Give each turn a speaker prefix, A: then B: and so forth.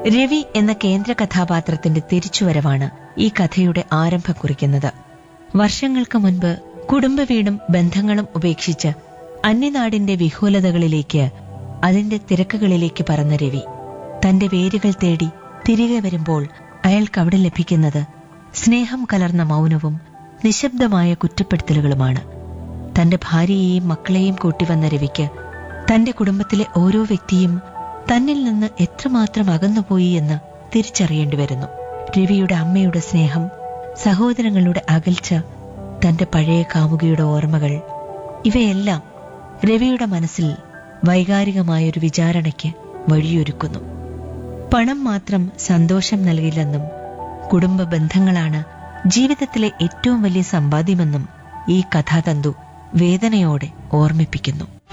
A: രവി എന്ന കേന്ദ്ര കഥാപാത്രത്തിന്റെ തിരിച്ചുവരവാണ് ഈ കഥയുടെ ആരംഭം കുറിക്കുന്നത് വർഷങ്ങൾക്ക് മുൻപ് കുടുംബ വീടും ബന്ധങ്ങളും ഉപേക്ഷിച്ച് അന്യനാടിന്റെ വിഹുലതകളിലേക്ക് അതിന്റെ തിരക്കുകളിലേക്ക് പറന്ന രവി തന്റെ വേരുകൾ തേടി തിരികെ വരുമ്പോൾ അയാൾക്ക് അവിടെ ലഭിക്കുന്നത് സ്നേഹം കലർന്ന മൗനവും നിശബ്ദമായ കുറ്റപ്പെടുത്തലുകളുമാണ് തന്റെ ഭാര്യയെയും മക്കളെയും കൂട്ടിവന്ന രവിക്ക് തന്റെ കുടുംബത്തിലെ ഓരോ വ്യക്തിയും തന്നിൽ നിന്ന് എത്രമാത്രം അകന്നുപോയി എന്ന് തിരിച്ചറിയേണ്ടി വരുന്നു രവിയുടെ അമ്മയുടെ സ്നേഹം സഹോദരങ്ങളുടെ അകൽച്ച തന്റെ പഴയ കാമുകിയുടെ ഓർമ്മകൾ ഇവയെല്ലാം രവിയുടെ മനസ്സിൽ വൈകാരികമായൊരു വിചാരണയ്ക്ക് വഴിയൊരുക്കുന്നു പണം മാത്രം സന്തോഷം നൽകില്ലെന്നും കുടുംബ ബന്ധങ്ങളാണ് ജീവിതത്തിലെ ഏറ്റവും വലിയ സമ്പാദ്യമെന്നും ഈ കഥാതന്തു വേദനയോടെ ഓർമ്മിപ്പിക്കുന്നു